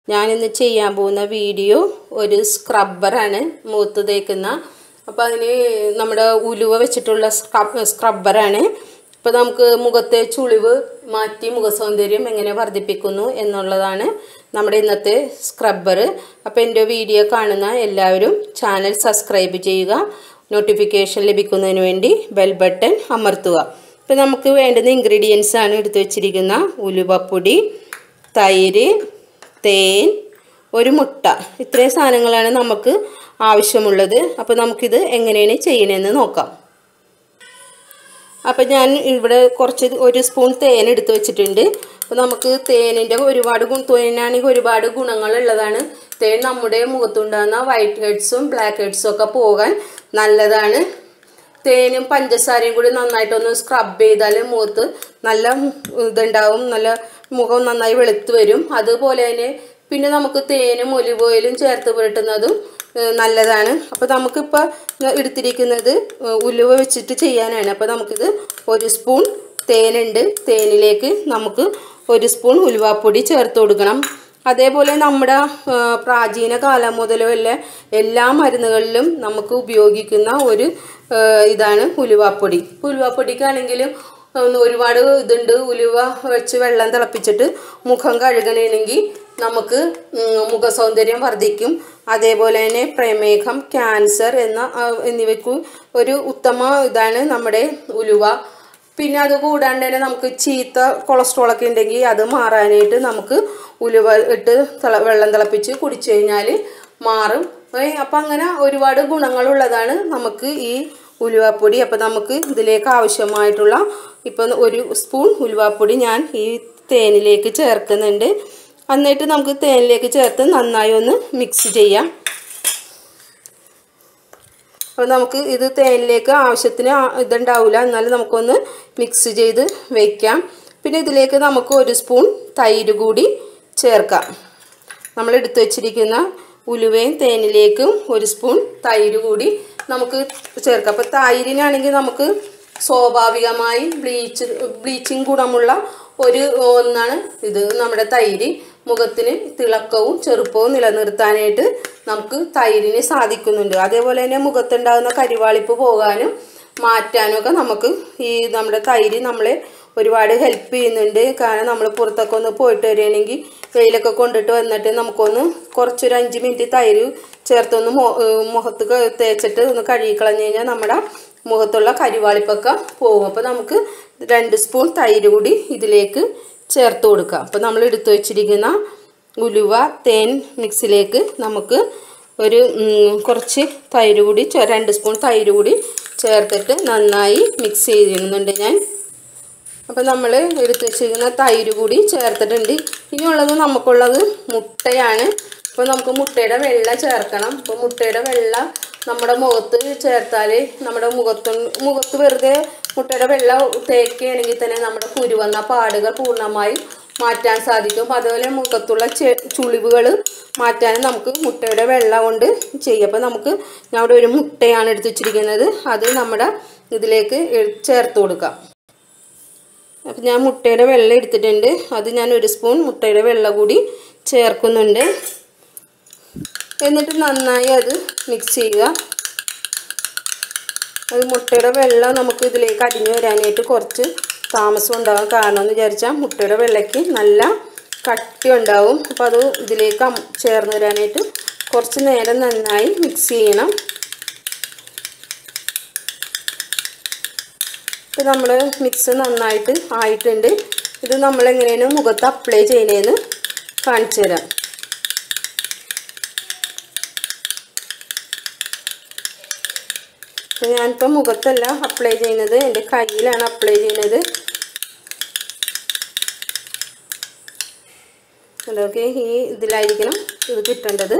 ഞാനിന്ന് ചെയ്യാൻ പോകുന്ന വീഡിയോ ഒരു സ്ക്രബ്ബറാണ് മൂത്ത് തേക്കുന്ന അപ്പോൾ അതിന് നമ്മുടെ ഉലുവ വെച്ചിട്ടുള്ള സ്ക്രബ് സ്ക്രബ്ബറാണ് ഇപ്പോൾ നമുക്ക് മുഖത്തെ ചുളിവ് മാറ്റി മുഖസൗന്ദര്യം എങ്ങനെ വർദ്ധിപ്പിക്കുന്നു എന്നുള്ളതാണ് നമ്മുടെ ഇന്നത്തെ സ്ക്രബ്ബർ അപ്പോൾ എൻ്റെ വീഡിയോ കാണുന്ന എല്ലാവരും ചാനൽ സബ്സ്ക്രൈബ് ചെയ്യുക നോട്ടിഫിക്കേഷൻ ലഭിക്കുന്നതിന് വേണ്ടി ബെൽ ബട്ടൺ അമർത്തുക ഇപ്പോൾ നമുക്ക് വേണ്ടുന്ന ഇൻഗ്രീഡിയൻസ് ആണ് എടുത്തു വെച്ചിരിക്കുന്ന ഉലുവപ്പൊടി തൈര് തേൻ ഒരു മുട്ട ഇത്രയും സാധനങ്ങളാണ് നമുക്ക് ആവശ്യമുള്ളത് അപ്പോൾ നമുക്കിത് എങ്ങനെയാണ് ചെയ്യണമെന്ന് നോക്കാം അപ്പം ഞാൻ ഇവിടെ കുറച്ച് ഒരു സ്പൂൺ തേൻ എടുത്ത് വെച്ചിട്ടുണ്ട് അപ്പോൾ നമുക്ക് തേനിൻ്റെ ഒരുപാട് ഗുണ തേനാണെങ്കിൽ ഒരുപാട് ഗുണങ്ങളുള്ളതാണ് തേൻ നമ്മുടെ മുഖത്തുണ്ടാകുന്ന വൈറ്റ് ഹെഡ്സും ബ്ലാക്ക് ഹെഡ്സും ഒക്കെ പോകാൻ നല്ലതാണ് തേനും പഞ്ചസാരയും കൂടി നന്നായിട്ടൊന്ന് സ്ക്രബ് ചെയ്താൽ മുഖത്ത് നല്ല ഇതുണ്ടാവും നല്ല മുഖം നന്നായി വെളുത്ത് വരും അതുപോലെ തന്നെ പിന്നെ നമുക്ക് തേനും ഒലിവ് ഓയിലും ചേർത്ത് പുരട്ടുന്നതും നല്ലതാണ് അപ്പോൾ നമുക്കിപ്പോൾ എടുത്തിരിക്കുന്നത് ഉലുവ വെച്ചിട്ട് ചെയ്യാനാണ് അപ്പോൾ നമുക്കിത് ഒരു സ്പൂൺ തേനുണ്ട് തേനിലേക്ക് നമുക്ക് ഒരു സ്പൂൺ ഉലുവാപ്പൊടി ചേർത്ത് കൊടുക്കണം അതേപോലെ നമ്മുടെ പ്രാചീന കാലം മുതലുള്ള എല്ലാ മരുന്നുകളിലും നമുക്ക് ഉപയോഗിക്കുന്ന ഒരു ഇതാണ് ഉലുവാപ്പൊടി ഉലുവാപ്പൊടിക്കാണെങ്കിലും ഒരുപാട് ഇതുണ്ട് ഉലുവ വെച്ച് വെള്ളം തിളപ്പിച്ചിട്ട് മുഖം കഴുകണമെങ്കിൽ നമുക്ക് മുഖസൗന്ദര്യം വർദ്ധിക്കും അതേപോലെ തന്നെ പ്രമേഹം ക്യാൻസർ എന്ന എന്നിവയ്ക്ക് ഒരു ഉത്തമ ഇതാണ് നമ്മുടെ ഉലുവ പിന്നെ അത് കൂടാണ്ട് തന്നെ നമുക്ക് ചീത്ത കൊളസ്ട്രോളൊക്കെ ഉണ്ടെങ്കിൽ അത് മാറാനായിട്ട് നമുക്ക് ഉലുവ ഇട്ട് തിള വെള്ളം തിളപ്പിച്ച് കുടിച്ചു കഴിഞ്ഞാൽ മാറും അപ്പം അങ്ങനെ ഒരുപാട് ഗുണങ്ങളുള്ളതാണ് നമുക്ക് ഈ ഉലുവാപ്പൊടി അപ്പം നമുക്ക് ഇതിലേക്ക് ആവശ്യമായിട്ടുള്ള ഇപ്പം ഒരു സ്പൂൺ ഉലുവാപ്പൊടി ഞാൻ ഈ തേനിലേക്ക് ചേർക്കുന്നുണ്ട് എന്നിട്ട് നമുക്ക് തേനിലേക്ക് ചേർത്ത് നന്നായി ഒന്ന് മിക്സ് ചെയ്യാം അപ്പോൾ നമുക്ക് ഇത് തേനിലേക്ക് ആവശ്യത്തിന് ഇതുണ്ടാവില്ല എന്നാലും നമുക്കൊന്ന് മിക്സ് ചെയ്ത് വയ്ക്കാം പിന്നെ ഇതിലേക്ക് നമുക്ക് ഒരു സ്പൂൺ തൈര് കൂടി ചേർക്കാം നമ്മൾ എടുത്തു വച്ചിരിക്കുന്ന ഉലുവയും തേനിലേക്കും ഒരു സ്പൂൺ തൈര് കൂടി നമുക്ക് ചേർക്കാം അപ്പോൾ തൈരിനാണെങ്കിൽ നമുക്ക് സ്വാഭാവികമായി ബ്ലീച്ച് ബ്ലീച്ചിങ് ഗുണമുള്ള ഒരു ഒന്നാണ് ഇത് നമ്മുടെ തൈര് മുഖത്തിന് തിളക്കവും ചെറുപ്പവും നിലനിർത്താനായിട്ട് നമുക്ക് തൈരിന് സാധിക്കുന്നുണ്ട് അതേപോലെ തന്നെ മുഖത്തുണ്ടാകുന്ന കരിവാളിപ്പ് പോകാനും മാറ്റാനും ഒക്കെ നമുക്ക് ഈ നമ്മുടെ തൈര് നമ്മളെ ഒരുപാട് ഹെൽപ്പ് ചെയ്യുന്നുണ്ട് കാരണം നമ്മൾ പുറത്തൊക്കെ ഒന്ന് പോയിട്ട് വരികയാണെങ്കിൽ വെയിലൊക്കെ കൊണ്ടിട്ട് വന്നിട്ട് നമുക്കൊന്ന് കുറച്ചൊരു അഞ്ച് മിനിറ്റ് തൈര് ചേർത്തൊന്ന് മുഖത്ത് തേച്ചിട്ട് ഒന്ന് കഴുകി കളഞ്ഞു കഴിഞ്ഞാൽ നമ്മുടെ മുഖത്തുള്ള കരിവാളിപ്പൊക്കെ പോകും അപ്പോൾ നമുക്ക് രണ്ട് സ്പൂൺ തൈര് കൂടി ഇതിലേക്ക് ചേർത്ത് കൊടുക്കുക അപ്പോൾ നമ്മൾ എടുത്തു വെച്ചിരിക്കുന്ന ഉലുവ തേൻ മിക്സിലേക്ക് നമുക്ക് ഒരു കുറച്ച് തൈര് കൂടി രണ്ട് സ്പൂൺ തൈര് കൂടി ചേർത്തിട്ട് നന്നായി മിക്സ് ചെയ്തിരുന്നുണ്ട് ഞാൻ അപ്പോൾ നമ്മൾ എടുത്തു വെച്ചിരിക്കുന്ന തൈര് കൂടി ചേർത്തിട്ടുണ്ട് ഇനിയുള്ളത് നമുക്കുള്ളത് മുട്ടയാണ് അപ്പോൾ നമുക്ക് മുട്ടയുടെ വെള്ള ചേർക്കണം അപ്പോൾ മുട്ടയുടെ വെള്ള നമ്മുടെ മുഖത്ത് ചേർത്താൽ നമ്മുടെ മുഖത്ത് മുഖത്ത് വെറുതെ മുട്ടയുടെ വെള്ള തേക്കുകയാണെങ്കിൽ തന്നെ നമ്മുടെ കുരുവന്ന പാടുകൾ പൂർണ്ണമായും മാറ്റാൻ സാധിക്കും അതുപോലെ മുഖത്തുള്ള ചുളിവുകൾ മാറ്റാൻ നമുക്ക് മുട്ടയുടെ വെള്ള കൊണ്ട് ചെയ്യും അപ്പോൾ നമുക്ക് ഞാൻ ഇവിടെ ഒരു മുട്ടയാണ് എടുത്ത് വെച്ചിരിക്കുന്നത് അത് നമ്മുടെ ഇതിലേക്ക് ചേർത്ത് കൊടുക്കാം അപ്പം ഞാൻ മുട്ടയുടെ വെള്ളം എടുത്തിട്ടുണ്ട് അത് ഞാൻ ഒരു സ്പൂൺ മുട്ടയുടെ വെള്ളം കൂടി ചേർക്കുന്നുണ്ട് എന്നിട്ട് നന്നായി അത് മിക്സ് ചെയ്യുക അത് മുട്ടയുടെ വെള്ളം നമുക്ക് ഇതിലേക്ക് അടിഞ്ഞു വരാനായിട്ട് കുറച്ച് താമസം ഉണ്ടാകും കാരണം എന്ന് വിചാരിച്ചാൽ മുട്ടയുടെ വെള്ളയ്ക്ക് നല്ല കട്ടി ഉണ്ടാവും അപ്പോൾ അത് ഇതിലേക്ക് ചേർന്ന് വരാനായിട്ട് കുറച്ച് നേരം നന്നായി മിക്സ് ചെയ്യണം ഇപ്പോൾ നമ്മൾ മിക്സ് നന്നായിട്ട് ആയിട്ടുണ്ട് ഇത് നമ്മളെങ്ങനെയാണ് മുഖത്ത് അപ്ലൈ ചെയ്യണേന്ന് കാണിച്ചു തരാം ഞാനിപ്പോൾ മുഖത്തല്ല അപ്ലൈ ചെയ്യുന്നത് എൻ്റെ കയ്യിലാണ് അപ്ലൈ ചെയ്യുന്നത് അതൊക്കെ ഈ ഇതിലായിരിക്കണം ഇത് കിട്ടേണ്ടത്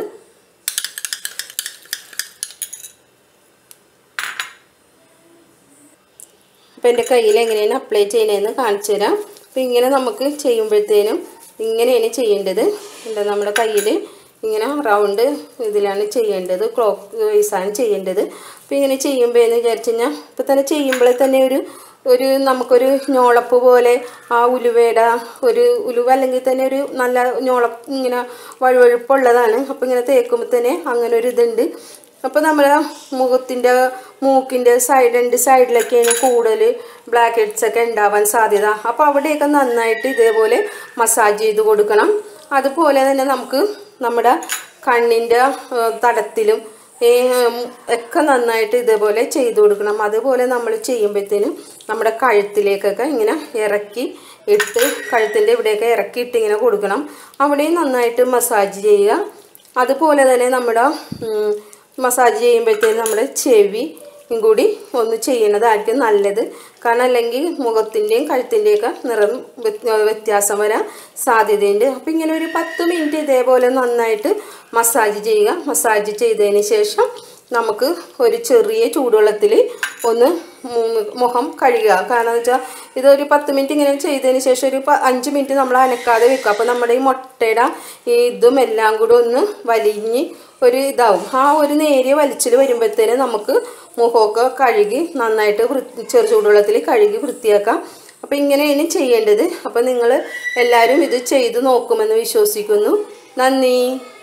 അപ്പോൾ എൻ്റെ കയ്യിൽ എങ്ങനെയാണ് അപ്ലൈ ചെയ്യണതെന്ന് കാണിച്ചു തരാം അപ്പോൾ ഇങ്ങനെ നമുക്ക് ചെയ്യുമ്പോഴത്തേനും ഇങ്ങനെയാണ് ചെയ്യേണ്ടത് എന്താ നമ്മുടെ കയ്യിൽ ഇങ്ങനെ റൗണ്ട് ഇതിലാണ് ചെയ്യേണ്ടത് ക്ലോക്ക് വൈസാണ് ചെയ്യേണ്ടത് അപ്പോൾ ഇങ്ങനെ ചെയ്യുമ്പോൾ എന്ന് വിചാരിച്ചു കഴിഞ്ഞാൽ ഇപ്പോൾ തന്നെ ചെയ്യുമ്പോഴേ തന്നെ ഒരു ഒരു നമുക്കൊരു ഞോളപ്പ് പോലെ ആ ഉലുവയുടെ ഒരു ഉലുവ അല്ലെങ്കിൽ തന്നെ ഒരു നല്ല ഞോളപ്പ് ഇങ്ങനെ വഴുവഴുപ്പുള്ളതാണ് അപ്പോൾ ഇങ്ങനെ തേക്കുമ്പോൾ തന്നെ അങ്ങനെ ഒരു ഇതുണ്ട് അപ്പോൾ നമ്മുടെ മുഖത്തിൻ്റെ മൂക്കിൻ്റെ സൈഡ് രണ്ട് സൈഡിലൊക്കെയാണ് കൂടുതൽ ബ്ലാക്ക് ഹെഡ്സ് ഒക്കെ ഉണ്ടാവാൻ സാധ്യത അപ്പോൾ അവിടെയൊക്കെ നന്നായിട്ട് ഇതേപോലെ മസാജ് ചെയ്ത് കൊടുക്കണം അതുപോലെ തന്നെ നമുക്ക് നമ്മുടെ കണ്ണിൻ്റെ തടത്തിലും ഈ, ഉം, ഒക്കെ നന്നായിട്ട് ഇതേപോലെ ചെയ്ത് കൊടുക്കണം അതുപോലെ നമ്മൾ ചെയ്യുമ്പോഴത്തേനും നമ്മുടെ കഴുത്തിലേക്കൊക്കെ ഇങ്ങനെ ഇറക്കി ഇട്ട് കഴുത്തിൻ്റെ ഇവിടെയൊക്കെ ഇറക്കിയിട്ട് ഇങ്ങനെ കൊടുക്കണം അവിടെയും നന്നായിട്ട് മസാജ് ചെയ്യുക അതുപോലെ തന്നെ നമ്മുടെ ഉം, മസാജ് ചെയ്യുമ്പോഴത്തേനും നമ്മുടെ ചെവി കൂടി ഒന്ന് ചെയ്യുന്നതായിരിക്കും നല്ലത് കാരണം അല്ലെങ്കിൽ മുഖത്തിൻ്റെയും കഴുത്തിൻ്റെയൊക്കെ നിറം വ്യത്- വ്യത്യാസം വരാൻ സാധ്യതയുണ്ട് അപ്പോൾ ഇങ്ങനെ ഒരു പത്ത് മിനിറ്റ് ഇതേപോലെ നന്നായിട്ട് മസാജ് ചെയ്യുക മസാജ് ചെയ്തതിന് ശേഷം നമുക്ക് ഒരു ചെറിയ ചൂടുവെള്ളത്തിൽ ഒന്ന് മു- മുഖം കഴുകുക കാരണം എന്ന് വെച്ചാൽ ഇതൊരു പത്ത് മിനിറ്റ് ഇങ്ങനെ ചെയ്തതിന് ശേഷം ഒരു പ- അഞ്ച് മിനിറ്റ് നമ്മൾ അനക്കാതെ വെക്കുക അപ്പോൾ നമ്മുടെ ഈ മുട്ടയുടെ ഈ ഇതും എല്ലാം കൂടി ഒന്ന് വലിഞ്ഞ് ഒരു ഇതാവും ആ ഒരു നേരിയ വലിച്ചിൽ വരുമ്പോഴത്തേന് നമുക്ക് മുഖമൊക്കെ കഴുകി നന്നായിട്ട് വൃത്തി ചെറു ചൂടുവെള്ളത്തിൽ കഴുകി വൃത്തിയാക്കാം അപ്പോൾ ഇങ്ങനെയാണ് ചെയ്യേണ്ടത് അപ്പോൾ നിങ്ങൾ എല്ലാവരും ഇത് ചെയ്ത് നോക്കുമെന്ന് വിശ്വസിക്കുന്നു നന്ദി